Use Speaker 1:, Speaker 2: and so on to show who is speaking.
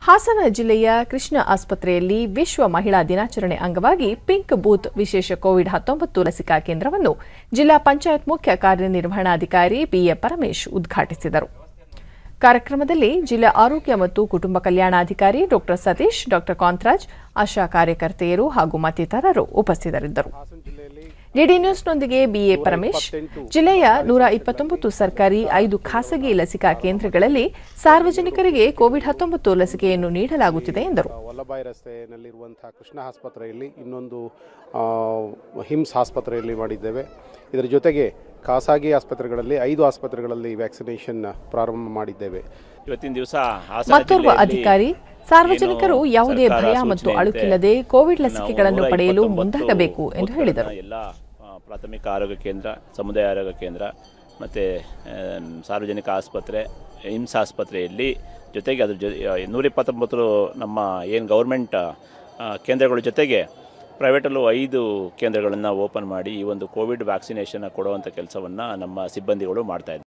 Speaker 1: ಹಾಸನ ಜಿಲ್ಲೆಯ ಕೃಷ್ಣ ಆಸ್ಪತ್ರೆಯಲ್ಲಿ ವಿಶ್ವ ಮಹಿಳಾ ದಿನಾಚರಣೆ ಅಂಗವಾಗಿ ಪಿಂಕ್ ಬೂತ್ ವಿಶೇಷ ಕೋವಿಡ್ ಹತ್ತೊಂಬತ್ತು ಲಸಿಕಾ ಕೇಂದ್ರವನ್ನು ಜಿಲ್ಲಾ ಪಂಚಾಯತ್ ಮುಖ್ಯ ಕಾರ್ಯನಿರ್ವಹಣಾಧಿಕಾರಿ ಬಿಎ ಪರಮೇಶ್ ಉದ್ಘಾಟಿಸಿದರು ಕಾರ್ಯಕ್ರಮದಲ್ಲಿ ಜಿಲ್ಲಾ ಆರೋಗ್ಯ ಮತ್ತು ಕುಟುಂಬ ಕಲ್ಯಾಣಾಧಿಕಾರಿ ಡಾ ಸತೀಶ್ ಡಾ ಕಾಂತರಾಜ್ ಆಶಾ ಕಾರ್ಯಕರ್ತೆಯರು ಹಾಗೂ ಮತ್ತಿತರರು ಉಪಸ್ಥಿತರಿದ್ದರು ಡಿಡಿ ನ್ಯೂಸ್ನೊಂದಿಗೆ ಬಿಎ ಪರಮೇಶ್ ಜಿಲ್ಲೆಯ ನೂರ ಇಪ್ಪತ್ತೊಂಬತ್ತು ಸರ್ಕಾರಿ ಐದು ಖಾಸಗಿ ಲಸಿಕಾ ಕೇಂದ್ರಗಳಲ್ಲಿ ಸಾರ್ವಜನಿಕರಿಗೆ ಕೋವಿಡ್ ಹತ್ತೊಂಬತ್ತು ಲಸಿಕೆಯನ್ನು ನೀಡಲಾಗುತ್ತಿದೆ ಎಂದರು
Speaker 2: ವಲ್ಲಭಾಯಿ ರಸ್ತೆಯಲ್ಲಿರುವಂತಹ ಕೃಷ್ಣ ಆಸ್ಪತ್ರೆಯಲ್ಲಿ ಇನ್ನೊಂದು ಆ, ಹಿಮ್ಸ್ ಆಸ್ಪತ್ರೆಯಲ್ಲಿ ಮಾಡಿದ್ದೇವೆ ಇದರ ಜೊತೆಗೆ ಖಾಸಗಿ ಆಸ್ಪತ್ರೆಗಳಲ್ಲಿ ಐದು ಆಸ್ಪತ್ರೆಗಳಲ್ಲಿ ವ್ಯಾಕ್ಸಿನೇಷನ್ ಪ್ರಾರಂಭ ಮಾಡಿದ್ದೇವೆ
Speaker 3: ಇವತ್ತಿನ ದಿವಸ ಹಾಸನ
Speaker 1: ಮತ್ತೋರ್ವ
Speaker 3: ಜಿಲ್ಲೆಯಲ್ಲಿ
Speaker 1: ಅಧಿಕಾರಿ ಸಾರ್ವಜನಿಕರು
Speaker 3: ಏನು
Speaker 1: ಯಾವುದೇ
Speaker 3: ಸರ್ಕಾರ
Speaker 1: ಭಯ ಮತ್ತು
Speaker 3: ಸೂಚನೆಯಂತೆ
Speaker 1: ಅಳುಕಿಲ್ಲದೆ ಕೋವಿಡ್
Speaker 3: ನಾವು
Speaker 1: ಲಸಿಕೆಗಳನ್ನು
Speaker 3: ನೂರ
Speaker 1: ಪಡೆಯಲು
Speaker 3: ಇಪ್ಪತ್ತೊಂಬತ್ತು
Speaker 1: ಮುಂದಾಗಬೇಕು ಎಂದು ಹೇಳಿದರು
Speaker 3: ಎಲ್ಲ ಆ, ಪ್ರಾಥಮಿಕ ಆರೋಗ್ಯ ಕೇಂದ್ರ ಸಮುದಾಯ ಆರೋಗ್ಯ ಕೇಂದ್ರ ಮತ್ತು ಸಾರ್ವಜನಿಕ ಆಸ್ಪತ್ರೆ ಹಿಮ್ಸ್ ಆಸ್ಪತ್ರೆಯಲ್ಲಿ ಜೊತೆಗೆ ಅದ್ರ ಜೊ ನೂರ ಇಪ್ಪತ್ತೊಂಬತ್ತು ನಮ್ಮ ಏನು ಗೌರ್ಮೆಂಟ್ ಕೇಂದ್ರಗಳ ಜೊತೆಗೆ ಪ್ರೈವೇಟಲ್ಲೂ ಐದು ಕೇಂದ್ರಗಳನ್ನು ಓಪನ್ ಮಾಡಿ ಈ ಒಂದು ಕೋವಿಡ್ ವ್ಯಾಕ್ಸಿನೇಷನ್ ಕೊಡುವಂಥ ಕೆಲಸವನ್ನು ನಮ್ಮ ಸಿಬ್ಬಂದಿಗಳು ಮಾಡ್ತಾ ಇದ್ದಾರೆ